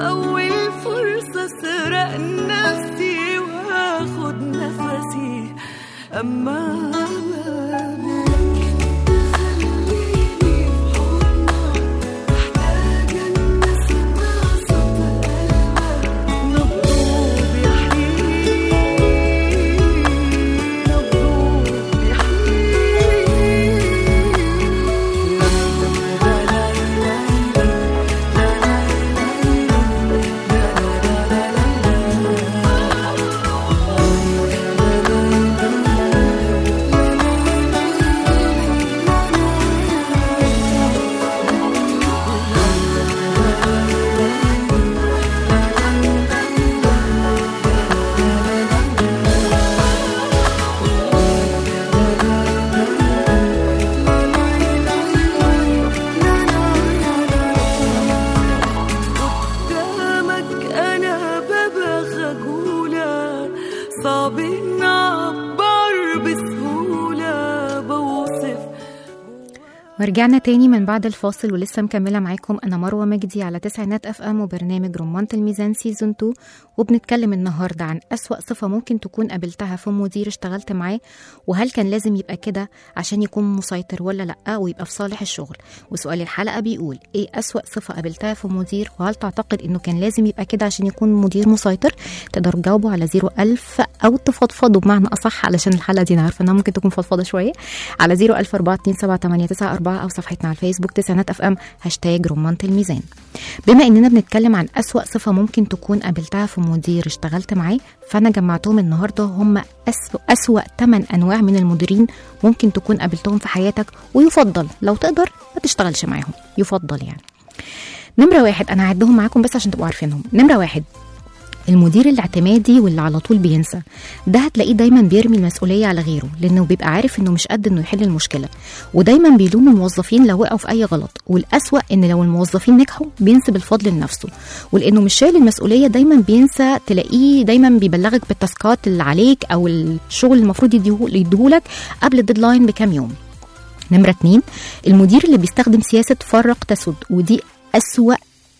أول فرصة سرق نفسي وآخد نفسي أما ممكن تخليني في حضنك محتاجة إن أسمع صوت قلبك نبضه بيحيي نبضه قدامك أنا ببقى خجولة صعب إن أعبر بسهولة بوصف ورجعنا تاني من بعد الفاصل ولسه مكملة معاكم أنا مروة مجدي على تسعينات أف أم وبرنامج رمانة الميزان سيزون 2 وبنتكلم النهاردة عن أسوأ صفة ممكن تكون قابلتها في مدير اشتغلت معاه وهل كان لازم يبقى كده عشان يكون مسيطر ولا لأ ويبقى في صالح الشغل وسؤال الحلقة بيقول إيه أسوأ صفة قابلتها في مدير وهل تعتقد إنه كان لازم يبقى كده عشان يكون مدير مسيطر تقدروا تجاوبوا على 01000 أو تفضفضوا بمعنى أصح علشان الحلقة دي أنا عارفة إنها ممكن تكون فضفضة شوية على 010427894 أو صفحتنا على الفيسبوك تسعينات أف أم هاشتاج رمانة الميزان بما إننا بنتكلم عن أسوأ صفة ممكن تكون قابلتها في مدير اشتغلت معاه فأنا جمعتهم النهاردة هم أسوأ, أسوأ 8 أنواع من المديرين ممكن تكون قابلتهم في حياتك ويفضل لو تقدر ما تشتغلش معاهم يفضل يعني نمرة واحد أنا هعدهم معاكم بس عشان تبقوا عارفينهم نمرة واحد المدير الاعتمادي واللي على طول بينسى ده هتلاقيه دايما بيرمي المسؤوليه على غيره لانه بيبقى عارف انه مش قد انه يحل المشكله ودايما بيلوم الموظفين لو وقعوا في اي غلط والاسوا ان لو الموظفين نجحوا بينسب الفضل لنفسه ولانه مش شايل المسؤوليه دايما بينسى تلاقيه دايما بيبلغك بالتاسكات اللي عليك او الشغل اللي المفروض يديه- يديهولك قبل الديدلاين بكام يوم نمرة اتنين المدير اللي بيستخدم سياسة فرق تسد ودي أسوأ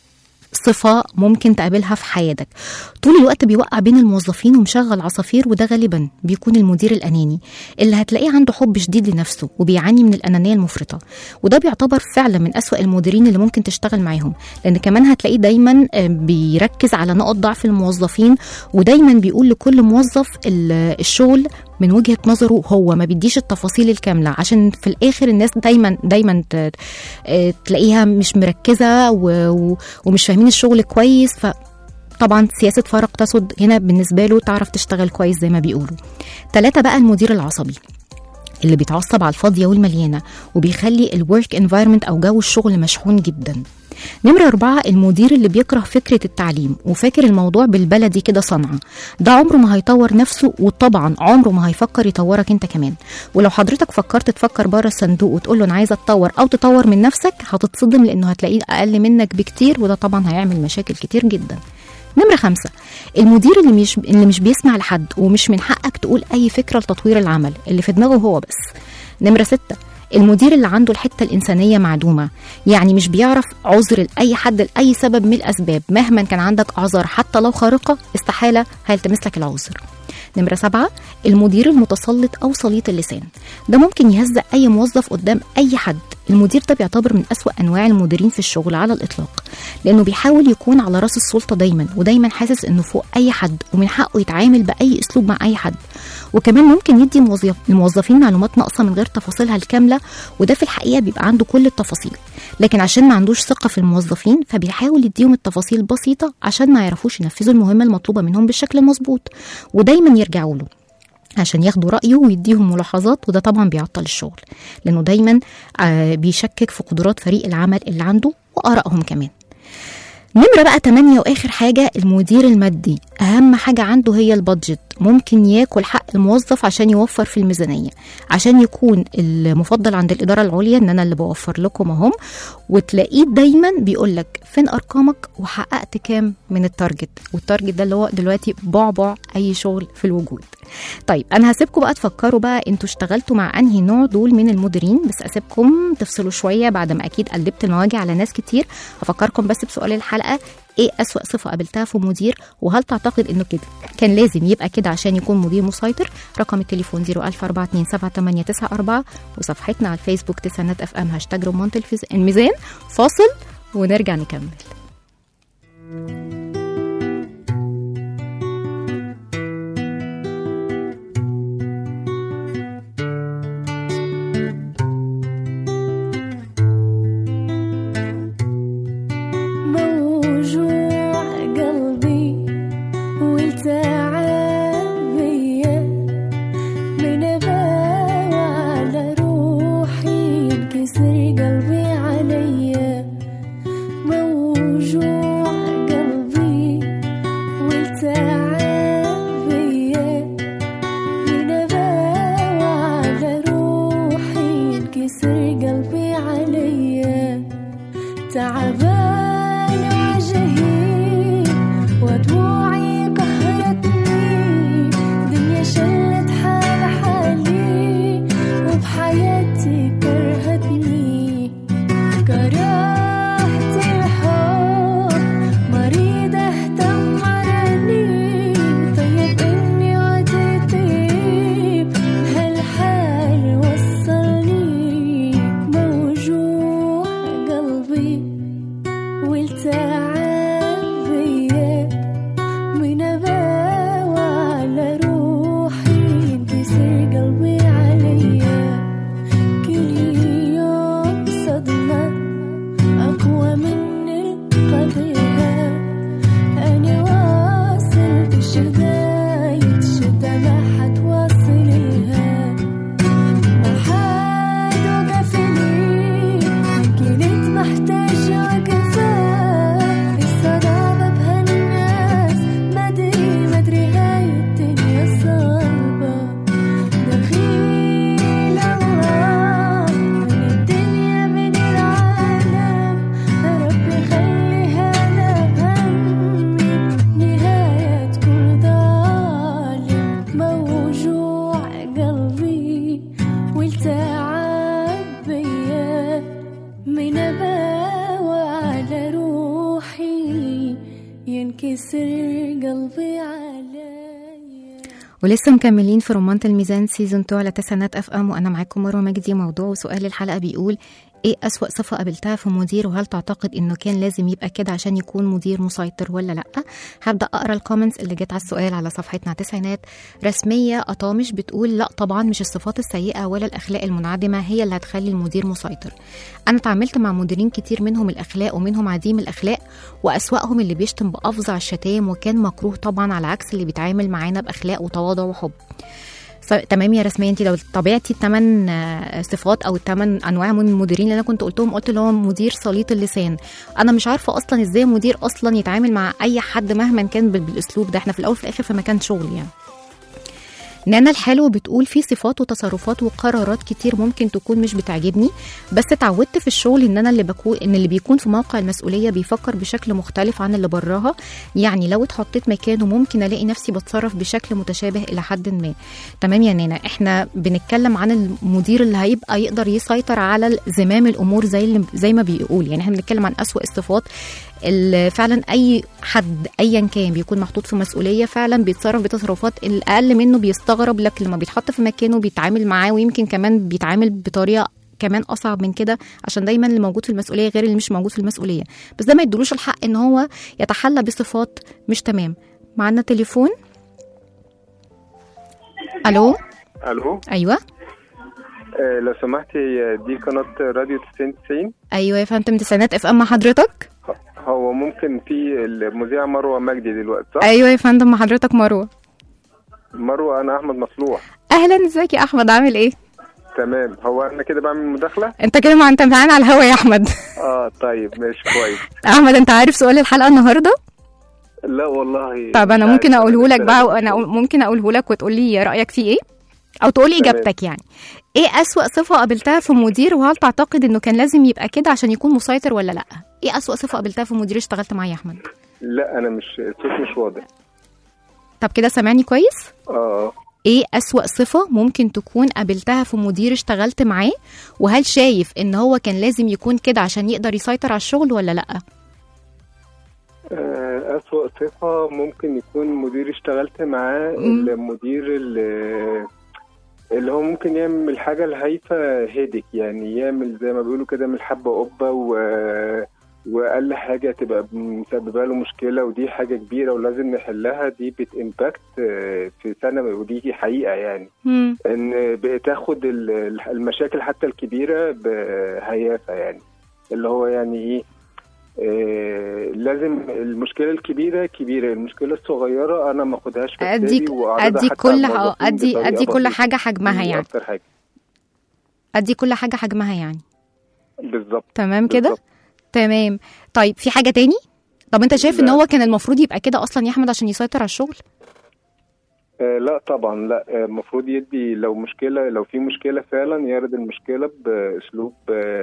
صفة ممكن تقابلها في حياتك طول الوقت بيوقع بين الموظفين ومشغل عصافير وده غالبا بيكون المدير الأناني اللي هتلاقيه عنده حب شديد لنفسه وبيعاني من الأنانية المفرطة وده بيعتبر فعلا من أسوأ المديرين اللي ممكن تشتغل معاهم لأن كمان هتلاقيه دايما آه، بيركز على نقط ضعف الموظفين ودايما بيقول لكل موظف ال- الشغل من وجهه نظره هو ما بيديش التفاصيل الكامله عشان في الاخر الناس دايما دايما ت- آه، تلاقيها مش مركزه و- و- ومش فاهمين الشغل كويس ف طبعا سياسة فرق تسد هنا بالنسبة له تعرف تشتغل كويس زي ما بيقولوا ثلاثة بقى المدير العصبي اللي بيتعصب على الفاضية والمليانة وبيخلي الورك انفايرمنت أو جو الشغل مشحون جدا نمرة أربعة المدير اللي بيكره فكرة التعليم وفاكر الموضوع بالبلدي كده صنعة ده عمره ما هيطور نفسه وطبعا عمره ما هيفكر يطورك انت كمان ولو حضرتك فكرت تفكر بره الصندوق وتقول له انا عايزه اتطور او تطور من نفسك هتتصدم لانه هتلاقيه اقل منك بكتير وده طبعا هيعمل مشاكل كتير جدا نمرة خمسة المدير اللي مش اللي مش بيسمع لحد ومش من حقك تقول أي فكرة لتطوير العمل اللي في دماغه هو بس نمرة ستة المدير اللي عنده الحتة الإنسانية معدومة يعني مش بيعرف عذر لأي حد لأي سبب من الأسباب مهما كان عندك أعذار حتى لو خارقة استحالة هيلتمس لك العذر نمرة سبعة المدير المتسلط أو سليط اللسان ده ممكن يهزق أي موظف قدام أي حد المدير ده بيعتبر من أسوأ أنواع المديرين في الشغل على الإطلاق لأنه بيحاول يكون على رأس السلطة دايما ودايما حاسس إنه فوق أي حد ومن حقه يتعامل بأي أسلوب مع أي حد وكمان ممكن يدي الموظف- الموظفين معلومات ناقصة من غير تفاصيلها الكاملة وده في الحقيقة بيبقى عنده كل التفاصيل لكن عشان ما عندوش ثقة في الموظفين فبيحاول يديهم التفاصيل البسيطة عشان ما يعرفوش ينفذوا المهمة المطلوبة منهم بالشكل المظبوط ودايما يرجعوا له عشان ياخدوا رأيه ويديهم ملاحظات وده طبعا بيعطل الشغل لأنه دايما آه، بيشكك في قدرات فريق العمل اللي عنده وآرائهم كمان نمرة بقى تمانية وآخر حاجة المدير المادي أهم حاجة عنده هي البادجت ممكن ياكل حق الموظف عشان يوفر في الميزانية عشان يكون المفضل عند الإدارة العليا إن أنا اللي بوفر لكم أهم وتلاقيه دايما بيقول لك فين أرقامك وحققت كام من التارجت والتارجت ده اللي هو دلوقتي بعبع أي شغل في الوجود طيب أنا هسيبكم بقى تفكروا بقى أنتوا اشتغلتوا مع أنهي نوع دول من المديرين بس أسيبكم تفصلوا شوية بعد ما أكيد قلبت المواجع على ناس كتير هفكركم بس بسؤال الحلقة ايه اسوأ صفه قابلتها في مدير وهل تعتقد انه كده كان لازم يبقى كده عشان يكون مدير مسيطر رقم التليفون 004278994 وصفحتنا على الفيسبوك تسعينات اف ام هاشتاج رمانة الفز- الميزان فاصل ونرجع نكمل موجوع قلبي والتعب بيا من أباوع على روحي ينكسر قلبي عليا موجوع قلبي والتعب بيا من أباوع على روحي ينكسر قلبي عليا تعبان وجهي ودموعي قهرتني دنيا شلت حال حالي وبحياتي كرهتني كرهت الحب مريضة اهتم مرني طيب اني وتطيب هالحال وصلني موجوع قلبي والتعب بيا من أباوع على روحي ينكسر قلبي عليا كل يوم صدمة أقوى من القبلها أنا واصل بشداية شدة ما حتواصل لها ما حد وقف لي كنت محتاج وقفة الصداقة بهالناس ما أدري ما أدري هاي الدنيا صعبة دخيل الله من الدنيا من العالم ربي خلي هذا همي نهاية كل ظالم موجوع قلبي والتعب بيا من أباوع على روحي ينكسر قلبي عليا ولسه مكملين في رمانة الميزان سيزون 2 على تسعينات اف ام وانا معاكم مروه مجدي موضوع وسؤال الحلقه بيقول ايه اسوأ صفه قابلتها في مدير وهل تعتقد انه كان لازم يبقى كده عشان يكون مدير مسيطر ولا لا هبدا اقرا الكومنتس اللي جت على السؤال على صفحتنا على تسعينات رسميه اطامش بتقول لا طبعا مش الصفات السيئه ولا الاخلاق المنعدمه هي اللي هتخلي المدير مسيطر انا اتعاملت مع مديرين كتير منهم الاخلاق ومنهم عديم الاخلاق واسواهم اللي بيشتم بافظع الشتائم وكان مكروه طبعا على عكس اللي بيتعامل معانا باخلاق وتواضع وحب ف- تمام يا رسمية انت لو طبيعتي الثمان صفات او الثمان انواع من المديرين اللي انا كنت قلتهم قلت اللي هو مدير سليط اللسان انا مش عارفه اصلا ازاي مدير اصلا يتعامل مع اي حد مهما كان بال- بالاسلوب ده احنا في الاول وفي الاخر في مكان شغل يعني نانا الحلو بتقول في صفات وتصرفات وقرارات كتير ممكن تكون مش بتعجبني بس اتعودت في الشغل ان انا اللي بكون ان اللي بيكون في موقع المسؤوليه بيفكر بشكل مختلف عن اللي براها يعني لو اتحطيت مكانه ممكن الاقي نفسي بتصرف بشكل متشابه الى حد ما تمام يا نانا احنا بنتكلم عن المدير اللي هيبقى يقدر يسيطر على زمام الامور زي اللي زي ما بيقول يعني احنا بنتكلم عن اسوأ الصفات اللي فعلا اي حد ايا كان بيكون محطوط في مسؤوليه فعلا بيتصرف بتصرفات الاقل منه بيستغرب لكن لما بيتحط في مكانه بيتعامل معاه ويمكن كمان بيتعامل بطريقه كمان اصعب من كده عشان دايما اللي موجود في المسؤوليه غير اللي مش موجود في المسؤوليه بس ده ما يدلوش الحق ان هو يتحلى بصفات مش تمام معانا تليفون الو الو ايوه آه لو سمحتي دي قناه راديو 90 ايوه يا فندم تسعينات اف ام مع حضرتك هو ممكن في المذيعه مروه مجدي دلوقتي صح؟ ايوه يا فندم مع حضرتك مروه مروه انا احمد مصلوح اهلا ازيك يا احمد عامل ايه تمام هو انا كده بعمل مداخله؟ انت كده ما انت معانا على الهوا يا احمد اه طيب ماشي كويس احمد انت عارف سؤال الحلقه النهارده لا والله طب انا مش ممكن عارف. اقوله لك بقى وانا أقول- ممكن اقوله لك وتقول لي رايك فيه ايه او تقول لي تمام. اجابتك يعني ايه اسوا صفه قابلتها في مدير وهل تعتقد انه كان لازم يبقى كده عشان يكون مسيطر ولا لا ايه اسوا صفه قابلتها في مدير اشتغلت معاه يا احمد لا انا مش الصوت مش واضح طب كده سامعني كويس اه ايه اسوا صفه ممكن تكون قابلتها في مدير اشتغلت معاه وهل شايف ان هو كان لازم يكون كده عشان يقدر يسيطر على الشغل ولا لا آه، أسوأ صفة ممكن يكون مدير اشتغلت معاه مم. المدير اللي اللي هو ممكن يعمل الحاجة الهايفة هيدك يعني يعمل زي ما بيقولوا كده من الحبة قبة و وأقل حاجة تبقى مسببة له مشكلة ودي حاجة كبيرة ولازم نحلها دي بتإمباكت في سنة ودي حقيقة يعني مم. ان بتاخد ال- المشاكل حتى الكبيره بهيافه يعني اللي هو يعني ايه آه، لازم المشكله الكبيره كبيره المشكله الصغيره انا ما اخدهاش في ادي حسابي وأعرضها ادي حتى على كل الموظفين ادي بطريقة ادي كل بسيطة. حاجه حجمها دي يعني اكتر حاجه ادي كل حاجه حجمها يعني بالظبط تمام كده بالظبط. تمام طيب في حاجه تاني طب انت شايف ان لا. هو كان المفروض يبقى كده اصلا يا احمد عشان يسيطر على الشغل آه، لا طبعا لا آه، المفروض يدي لو مشكله لو في مشكله فعلا يعرض المشكله باسلوب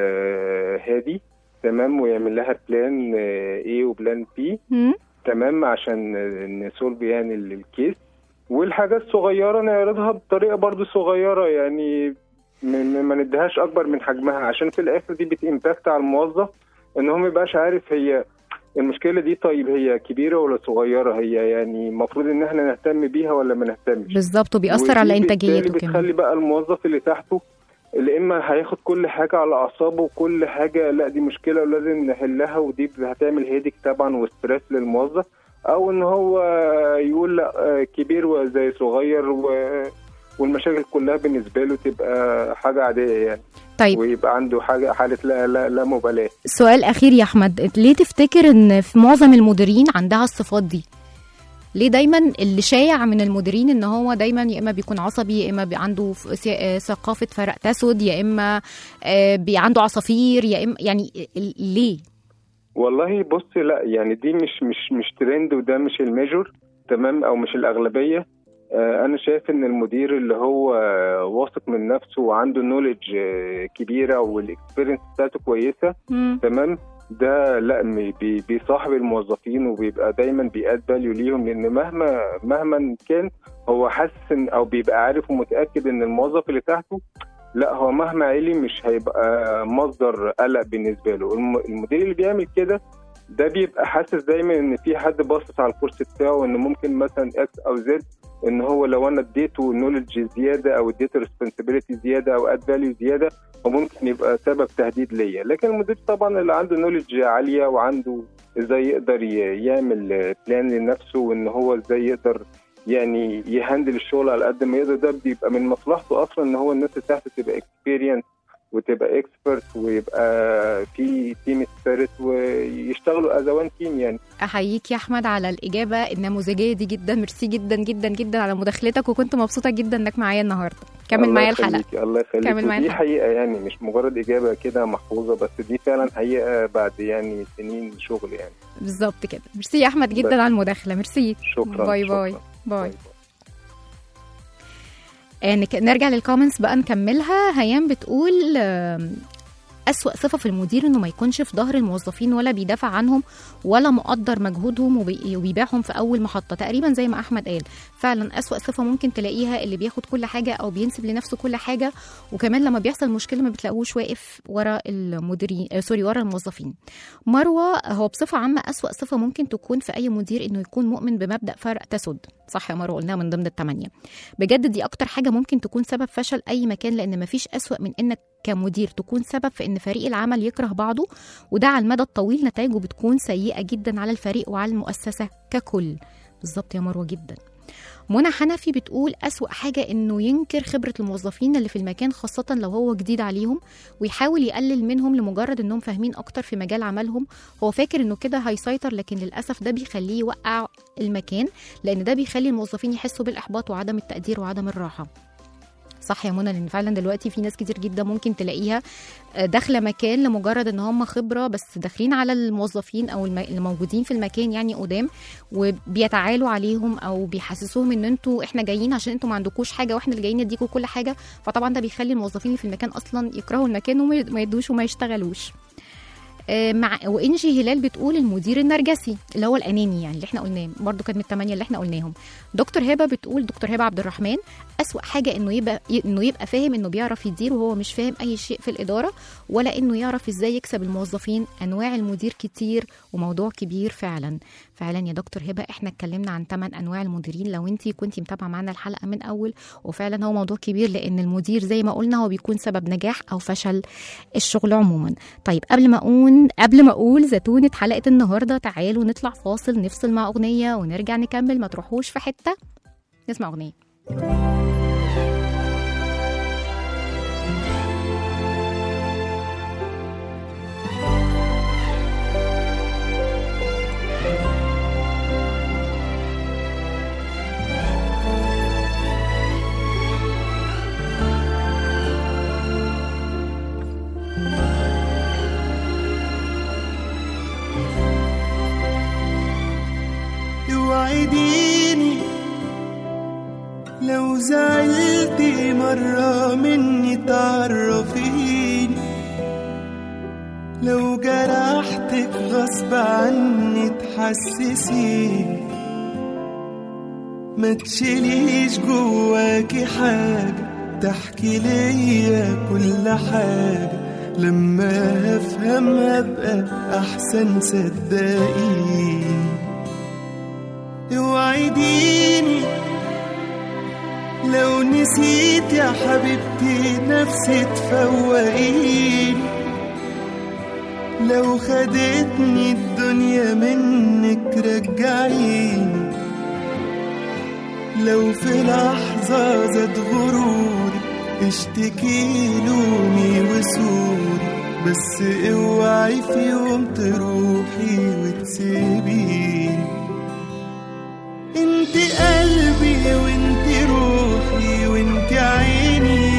آه، هادي تمام ويعمل لها بلان ايه وبلان بي مم. تمام عشان نسولف يعني ال- الكيس والحاجة الصغيرة نعرضها بطريقة برضو صغيرة يعني م- م- ما نديهاش أكبر من حجمها عشان في الآخر دي بتإمباكت على الموظف إن هو ما يبقاش عارف هي المشكلة دي طيب هي كبيرة ولا صغيرة هي يعني المفروض إن احنا نهتم بيها ولا ما نهتمش بالظبط وبيأثر ودي على بالتالي انتاجيته كمان بتخلي بقى الموظف اللي تحته اللي اما هياخد كل حاجه على اعصابه وكل حاجه لا دي مشكله ولازم نحلها ودي هتعمل هيدك طبعا وستريس للموظف او ان هو يقول لا آه، كبير وزي صغير و والمشاكل كلها بالنسبه له تبقى حاجه عاديه يعني طيب ويبقى عنده حاجه حاله لا لا لا مبالاه سؤال اخير يا احمد ليه تفتكر ان في معظم المديرين عندها الصفات دي ليه دايما اللي شايع من المديرين ان هو دايما يا اما بيكون عصبي يا اما بي عنده ف- سي- آه، ثقافه فرق تسد يا اما آه، بي عنده عصافير يا اما يعني ال- ليه والله بص لا يعني دي مش مش مش ترند وده مش الميجور تمام او مش الاغلبيه آه، انا شايف ان المدير اللي هو آه، واثق من نفسه وعنده نوليدج كبيره والاكسبيرينس بتاعته كويسه مم. تمام ده لا م- بي- بيصاحب الموظفين وبيبقى دايما بيأد فاليو ليهم لان مهما مهما كان هو حاسس إن- او بيبقى عارف ومتاكد ان الموظف اللي تحته لا هو مهما علي مش هيبقى مصدر قلق بالنسبه له الم- المدير اللي بيعمل كده ده بيبقى حاسس دايما ان في حد باصص على الكرسي بتاعه ان ممكن مثلا اكس او زد ان هو لو انا اديته نولج زياده او اديته ريسبونسبيلتي زياده او اد فاليو زياده وممكن يبقى سبب تهديد ليا لكن المدير طبعا اللي عنده نولج عاليه وعنده ازاي يقدر ي- يعمل بلان لنفسه وان هو ازاي يقدر يعني يهندل الشغل على قد ما يقدر ده بيبقى من مصلحته اصلا ان هو الناس اللي تحت تبقى اكسبيرينس وتبقى اكسبرت ويبقى في تيم سبيريت ويشتغلوا از وان تيم يعني احييك يا احمد على الاجابه النموذجيه دي جدا ميرسي جدا جدا جدا على مداخلتك وكنت مبسوطه جدا انك معايا النهارده كمل الله معايا الحلقه يخليك، الله يخليك كمل معايا ودي الحلقة. حقيقه يعني مش مجرد اجابه كده محفوظه بس دي فعلا حقيقه بعد يعني سنين شغل يعني بالظبط كده ميرسي يا احمد جدا بس. على المداخله ميرسي شكرا باي شكراً. باي باي آه، نك- نرجع للكومنتس بقى نكملها هيام بتقول آم، أسوأ صفة في المدير إنه ما يكونش في ظهر الموظفين ولا بيدافع عنهم ولا مقدر مجهودهم وبي- وبيبيعهم في أول محطة تقريبا زي ما أحمد قال فعلا أسوأ صفة ممكن تلاقيها اللي بياخد كل حاجة أو بينسب لنفسه كل حاجة وكمان لما بيحصل مشكلة ما بتلاقوش واقف ورا المديرين آه، سوري ورا الموظفين مروة هو بصفة عامة أسوأ صفة ممكن تكون في أي مدير إنه يكون مؤمن بمبدأ فرق تسد صح يا مروة قلناها من ضمن الثمانية بجد دي أكتر حاجة ممكن تكون سبب فشل أي مكان لأن مفيش أسوأ من إنك كمدير تكون سبب في إن فريق العمل يكره بعضه وده على المدى الطويل نتائجه بتكون سيئة جدا على الفريق وعلى المؤسسة ككل بالظبط يا مروة جدا منى حنفي بتقول أسوأ حاجة إنه ينكر خبرة الموظفين اللي في المكان خاصة لو هو جديد عليهم ويحاول يقلل منهم لمجرد إنهم فاهمين أكتر في مجال عملهم هو فاكر إنه كده هيسيطر لكن للأسف ده بيخليه يوقع المكان لأن ده بيخلي الموظفين يحسوا بالإحباط وعدم التقدير وعدم الراحة صح يا منى لان فعلا دلوقتي في ناس كتير جدا ممكن تلاقيها آه، داخله مكان لمجرد ان هم خبره بس داخلين على الموظفين او الم- اللي موجودين في المكان يعني قدام وبيتعالوا عليهم او بيحسسوهم ان انتوا احنا جايين عشان انتوا ما عندكوش حاجه واحنا اللي جايين نديكوا كل حاجه فطبعا ده بيخلي الموظفين اللي في المكان اصلا يكرهوا المكان وما يد- ما يدوش وما يشتغلوش آه، مع وانجي هلال بتقول المدير النرجسي اللي هو الاناني يعني اللي احنا قلناه برضو كانت من الثمانيه اللي احنا قلناهم دكتور هبه بتقول دكتور هبه عبد الرحمن اسوا حاجه انه يبقى انه يبقى فاهم انه بيعرف يدير وهو مش فاهم اي شيء في الاداره ولا انه يعرف ازاي يكسب الموظفين انواع المدير كتير وموضوع كبير فعلا فعلا يا دكتور هبه احنا اتكلمنا عن ثمان انواع المديرين لو انت كنتي متابعه معانا الحلقه من اول وفعلا هو موضوع كبير لان المدير زي ما قلنا هو بيكون سبب نجاح او فشل الشغل عموما طيب قبل ما اقول قبل ما اقول زتونه حلقه النهارده تعالوا نطلع فاصل نفصل مع اغنيه ونرجع نكمل ما تروحوش في حته نسمع اغنيه اوعديني لو زعلتي مرة مني تعرفيني لو جرحتك غصب عني تحسسيني ما تشيليش جواكي حاجة تحكي ليا كل حاجة لما افهم ابقى احسن صدقيني اوعديني لو نسيت يا حبيبتي نفسي تفوقيني لو خدتني الدنيا منك رجعيني لو في لحظة زاد غروري اشتكي لومي وسوري بس اوعي في يوم تروحي وتسيبيني انت قلبي وانت روحي وانت عيني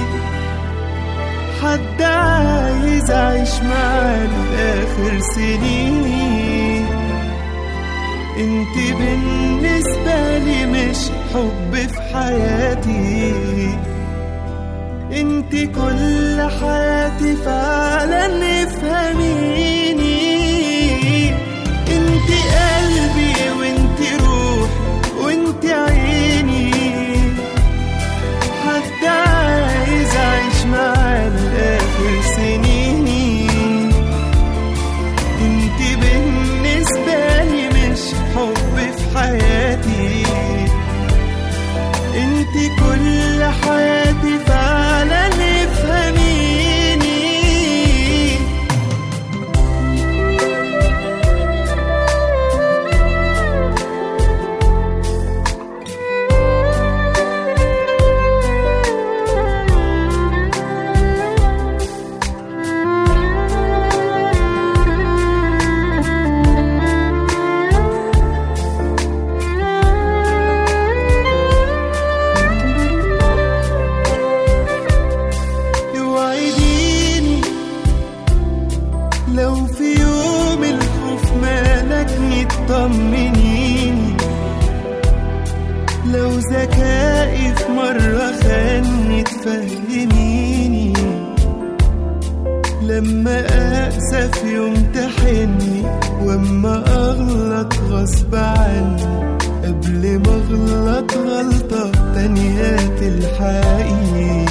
حد عايز اعيش معاه لاخر سنيني انت بالنسبة لي مش حب في حياتي انت كل حياتي فعلا افهميني انت قلبي وانت روحي وانت عيني حد عايز اعيش معاه لاخر سنيني انت بالنسبة لي مش حب في حياتي انت كل حياتي فعلا افهميني اوعديني لو في يوم الخوف مالكني تطمنيني لو ذكائي في مرة خاني تفهميني لما أقسى في يوم تحني واما أغلط غصب عني قبل ما أغلط غلطة تانية تلحقيني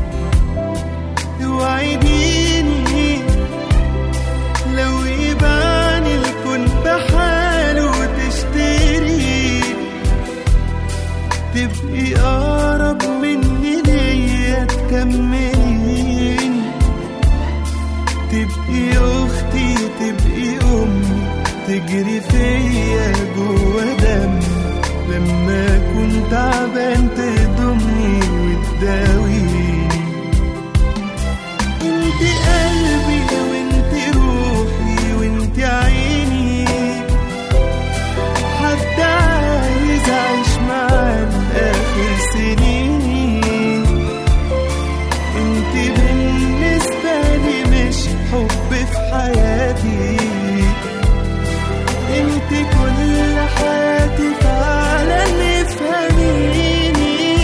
توعديني لو يبان الكون بحاله وتشتري تبقي أقرب مني ليا تكمليني تبقي أختي تبقي أمي تجري فيا جوا دمي لما أكون تعبان تضمني وتداويني انت قلبي وانت روحي وانت عيني حد عايز اعيش معاه لاخر سنيني انت بالنسبة لي مش حب في حياتي انت كل حياتي فعلا افهميني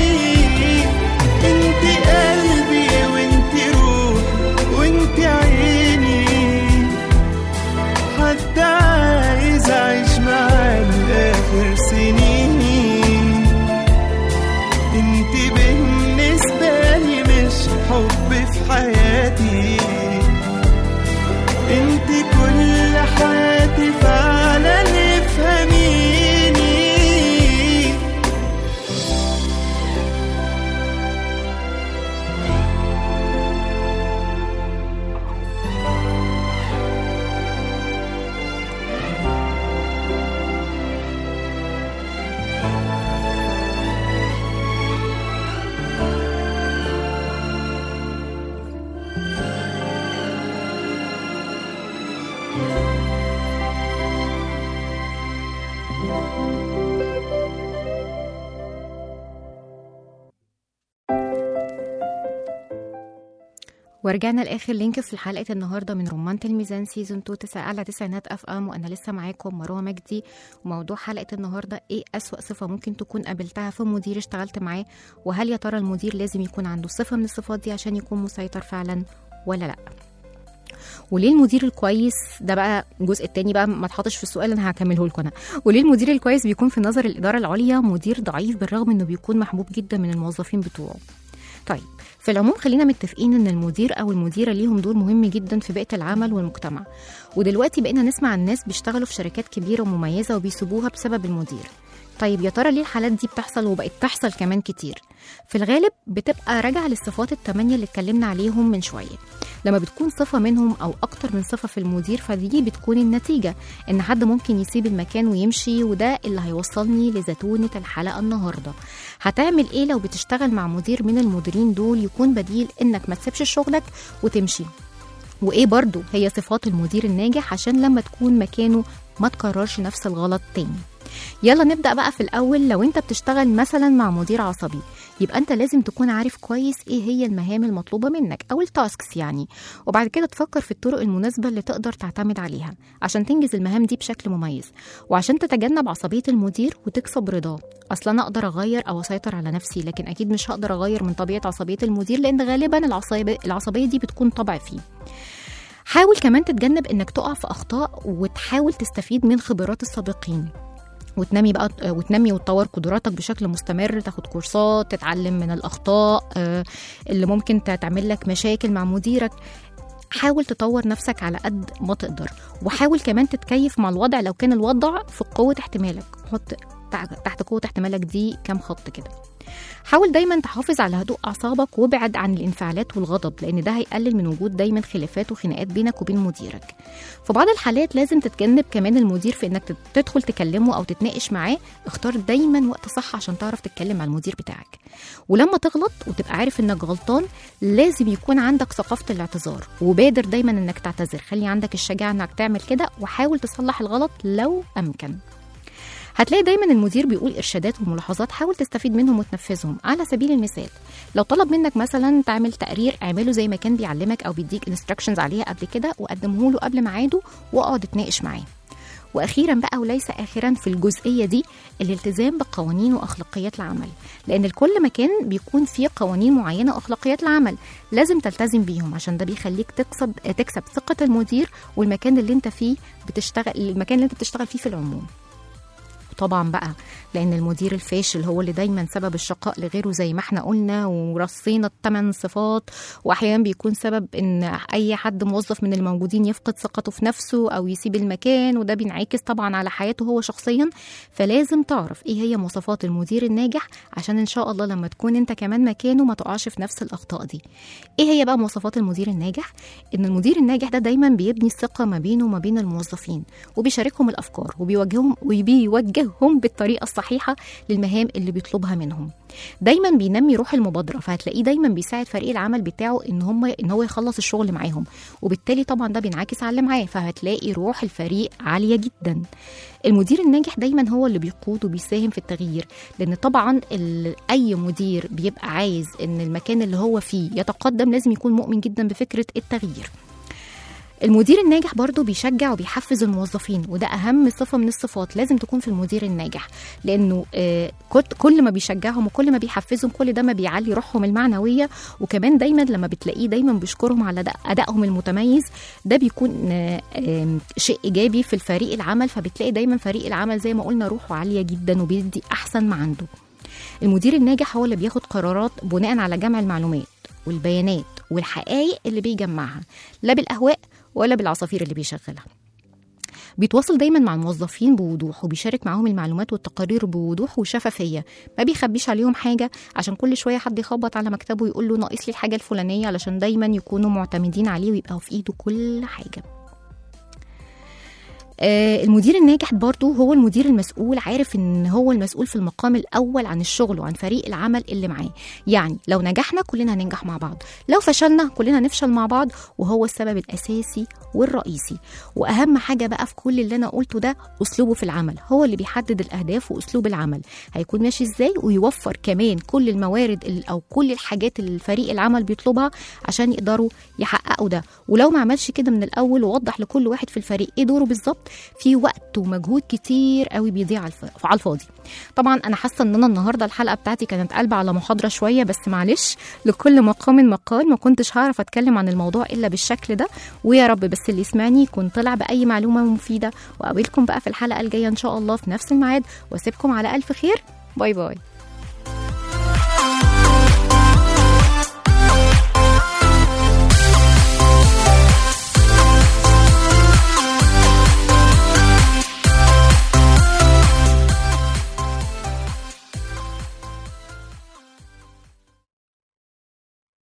ورجعنا لاخر لينك في حلقه النهارده من رمانة الميزان سيزون 2 تسعة على تسعينات اف ام وانا لسه معاكم مروه مجدي وموضوع حلقه النهارده ايه اسوا صفه ممكن تكون قابلتها في مدير اشتغلت معاه وهل يا ترى المدير لازم يكون عنده صفه من الصفات دي عشان يكون مسيطر فعلا ولا لا وليه المدير الكويس ده بقى الجزء التاني بقى ما اتحطش في السؤال انا هكمله لكم انا وليه المدير الكويس بيكون في نظر الاداره العليا مدير ضعيف بالرغم انه بيكون محبوب جدا من الموظفين بتوعه طيب في العموم خلينا متفقين ان المدير او المديره ليهم دور مهم جدا في بيئه العمل والمجتمع ودلوقتي بقينا نسمع عن ناس بيشتغلوا في شركات كبيره ومميزه وبيسيبوها بسبب المدير طيب يا ترى ليه الحالات دي بتحصل وبقت تحصل كمان كتير في الغالب بتبقى راجعه للصفات التمانية اللي اتكلمنا عليهم من شويه لما بتكون صفة منهم أو أكتر من صفة في المدير فدي بتكون النتيجة إن حد ممكن يسيب المكان ويمشي وده اللي هيوصلني لزتونة الحلقة النهاردة هتعمل إيه لو بتشتغل مع مدير من المديرين دول يكون بديل إنك ما تسيبش شغلك وتمشي وإيه برضو هي صفات المدير الناجح عشان لما تكون مكانه ما تكررش نفس الغلط تاني يلا نبدأ بقى في الأول لو أنت بتشتغل مثلا مع مدير عصبي يبقى أنت لازم تكون عارف كويس إيه هي المهام المطلوبة منك أو التاسكس يعني وبعد كده تفكر في الطرق المناسبة اللي تقدر تعتمد عليها عشان تنجز المهام دي بشكل مميز وعشان تتجنب عصبية المدير وتكسب رضاه أصلا أنا أقدر أغير أو أسيطر على نفسي لكن أكيد مش هقدر أغير من طبيعة عصبية المدير لأن غالبا العصبية, العصبية دي بتكون طبع فيه حاول كمان تتجنب انك تقع في اخطاء وتحاول تستفيد من خبرات السابقين وتنمي بقى وتنمي وتطور قدراتك بشكل مستمر تاخد كورسات تتعلم من الاخطاء آه، اللي ممكن تعمل لك مشاكل مع مديرك حاول تطور نفسك على قد ما تقدر وحاول كمان تتكيف مع الوضع لو كان الوضع في قوة احتمالك حط تحت قوة احتمالك دي كام خط كده حاول دايما تحافظ على هدوء اعصابك وابعد عن الانفعالات والغضب لان ده هيقلل من وجود دايما خلافات وخناقات بينك وبين مديرك في بعض الحالات لازم تتجنب كمان المدير في انك تدخل تكلمه او تتناقش معاه اختار دايما وقت صح عشان تعرف تتكلم مع المدير بتاعك ولما تغلط وتبقى عارف انك غلطان لازم يكون عندك ثقافه الاعتذار وبادر دايما انك تعتذر خلي عندك الشجاعه انك تعمل كده وحاول تصلح الغلط لو امكن هتلاقي دايما المدير بيقول ارشادات وملاحظات حاول تستفيد منهم وتنفذهم على سبيل المثال لو طلب منك مثلا تعمل تقرير اعمله زي ما كان بيعلمك او بيديك انستراكشنز عليها قبل كده وقدمه له قبل ميعاده واقعد اتناقش معاه واخيرا بقى وليس اخرا في الجزئيه دي الالتزام بقوانين واخلاقيات العمل لان لكل مكان بيكون فيه قوانين معينه واخلاقيات العمل لازم تلتزم بيهم عشان ده بيخليك تكسب تكسب ثقه المدير والمكان اللي انت فيه بتشتغل المكان اللي انت بتشتغل فيه في العموم طبعا بقى لان المدير الفاشل هو اللي دايما سبب الشقاء لغيره زي ما احنا قلنا ورصينا الثمان صفات واحيانا بيكون سبب ان اي حد موظف من الموجودين يفقد ثقته في نفسه او يسيب المكان وده بينعكس طبعا على حياته هو شخصيا فلازم تعرف ايه هي مواصفات المدير الناجح عشان ان شاء الله لما تكون انت كمان مكانه ما تقعش في نفس الاخطاء دي ايه هي بقى مواصفات المدير الناجح ان المدير الناجح ده دايما بيبني الثقه ما بينه وما بين الموظفين وبيشاركهم الافكار وبيوجههم وبيوجه يوجههم بالطريقه الصحيحه للمهام اللي بيطلبها منهم دايما بينمي روح المبادره فهتلاقيه دايما بيساعد فريق العمل بتاعه ان هم ان هو يخلص الشغل معاهم وبالتالي طبعا ده بينعكس على اللي معاه فهتلاقي روح الفريق عاليه جدا المدير الناجح دايما هو اللي بيقود وبيساهم في التغيير لان طبعا اي مدير بيبقى عايز ان المكان اللي هو فيه يتقدم لازم يكون مؤمن جدا بفكره التغيير المدير الناجح برضه بيشجع وبيحفز الموظفين وده اهم صفه من الصفات لازم تكون في المدير الناجح لانه آه كل ما بيشجعهم وكل ما بيحفزهم كل ده ما بيعلي روحهم المعنويه وكمان دايما لما بتلاقيه دايما بيشكرهم على ادائهم المتميز ده بيكون آه آه شيء ايجابي في الفريق العمل فبتلاقي دايما فريق العمل زي ما قلنا روحه عاليه جدا وبيدي احسن ما عنده المدير الناجح هو اللي بياخد قرارات بناء على جمع المعلومات والبيانات والحقائق اللي بيجمعها لا بالاهواء ولا بالعصافير اللي بيشغلها بيتواصل دايما مع الموظفين بوضوح وبيشارك معاهم المعلومات والتقارير بوضوح وشفافيه ما بيخبيش عليهم حاجه عشان كل شويه حد يخبط على مكتبه ويقول له ناقص لي الحاجه الفلانيه علشان دايما يكونوا معتمدين عليه ويبقى في ايده كل حاجه آه، المدير الناجح برضو هو المدير المسؤول عارف ان هو المسؤول في المقام الاول عن الشغل وعن فريق العمل اللي معاه يعني لو نجحنا كلنا هننجح مع بعض لو فشلنا كلنا نفشل مع بعض وهو السبب الاساسي والرئيسي واهم حاجه بقى في كل اللي انا قلته ده اسلوبه في العمل هو اللي بيحدد الاهداف واسلوب العمل هيكون ماشي ازاي ويوفر كمان كل الموارد ال- او كل الحاجات اللي فريق العمل بيطلبها عشان يقدروا يحققوا ده ولو ما عملش كده من الاول ووضح لكل واحد في الفريق ايه دوره بالظبط في وقت ومجهود كتير قوي بيضيع على الف- على الفاضي طبعا انا حاسه ان انا النهارده الحلقه بتاعتي كانت قلبه على محاضره شويه بس معلش لكل مقام مقال ما كنتش هعرف اتكلم عن الموضوع الا بالشكل ده ويا رب بس اللي يسمعني يكون طلع باي معلومه مفيده واقابلكم بقى في الحلقه الجايه ان شاء الله في نفس الميعاد واسيبكم على الف خير باي باي